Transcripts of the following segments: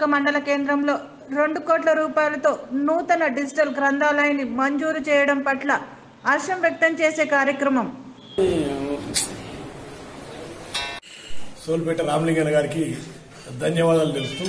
దుబ్బాక మండల కేంద్రంలో రెండు కోట్ల రూపాయలతో నూతన డిజిటల్ గ్రంథాలయాన్ని మంజూరు చేయడం పట్ల హర్షం వ్యక్తం చేసే కార్యక్రమం సోల్పేట రామలింగన్న గారికి ధన్యవాదాలు తెలుపుతూ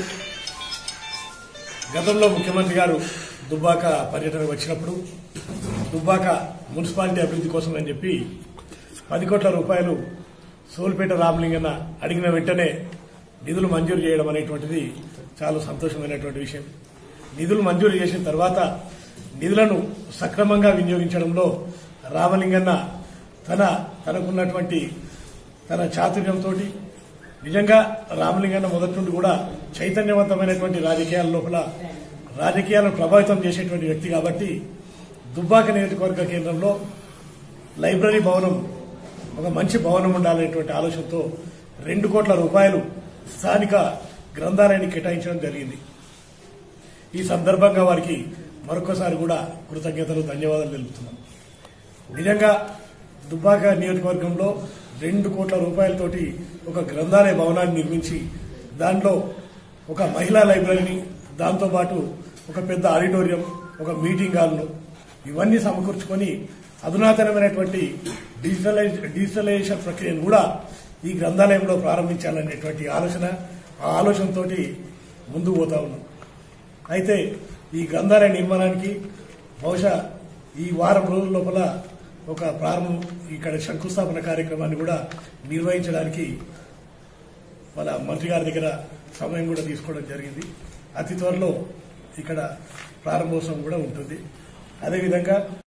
గతంలో ముఖ్యమంత్రి గారు దుబ్బాక పర్యటన వచ్చినప్పుడు దుబ్బాక మున్సిపాలిటీ అభివృద్ధి కోసం అని చెప్పి పది కోట్ల రూపాయలు సోల్పేట రామలింగన్న అడిగిన వెంటనే నిధులు మంజూరు చేయడం అనేటువంటిది చాలా సంతోషమైనటువంటి విషయం నిధులు మంజూరు చేసిన తర్వాత నిధులను సక్రమంగా వినియోగించడంలో రామలింగన్న తన తనకున్నటువంటి తన చాతుర్యంతో నిజంగా రామలింగన్న మొదటి నుండి కూడా చైతన్యవంతమైనటువంటి రాజకీయాల లోపల రాజకీయాలను ప్రభావితం చేసేటువంటి వ్యక్తి కాబట్టి దుబ్బాక నియోజకవర్గ కేంద్రంలో లైబ్రరీ భవనం ఒక మంచి భవనం ఉండాలనేటువంటి ఆలోచనతో రెండు కోట్ల రూపాయలు స్థానిక గ్రంథాలయాన్ని కేటాయించడం జరిగింది ఈ సందర్భంగా వారికి మరొకసారి కూడా కృతజ్ఞతలు ధన్యవాదాలు తెలుపుతున్నాం నిజంగా దుబ్బాక నియోజకవర్గంలో రెండు కోట్ల రూపాయలతోటి ఒక గ్రంథాలయ భవనాన్ని నిర్మించి దాంట్లో ఒక మహిళా లైబ్రరీని దాంతోపాటు ఒక పెద్ద ఆడిటోరియం ఒక మీటింగ్ హాల్ను ఇవన్నీ సమకూర్చుకొని అధునాతనమైనటువంటి డిజిటలైజ్ డిజిటలైజేషన్ ప్రక్రియను కూడా ఈ గ్రంథాలయంలో ప్రారంభించాలనేటువంటి ఆలోచన ఆ ఆలోచనతోటి ముందుకు పోతా ఉన్నాం అయితే ఈ గ్రంథాలయ నిర్మాణానికి బహుశా ఈ వారం రోజుల లోపల ఒక ప్రారంభం ఇక్కడ శంకుస్థాపన కార్యక్రమాన్ని కూడా నిర్వహించడానికి వాళ్ళ మంత్రి గారి దగ్గర సమయం కూడా తీసుకోవడం జరిగింది అతి త్వరలో ఇక్కడ ప్రారంభోత్సవం కూడా ఉంటుంది అదేవిధంగా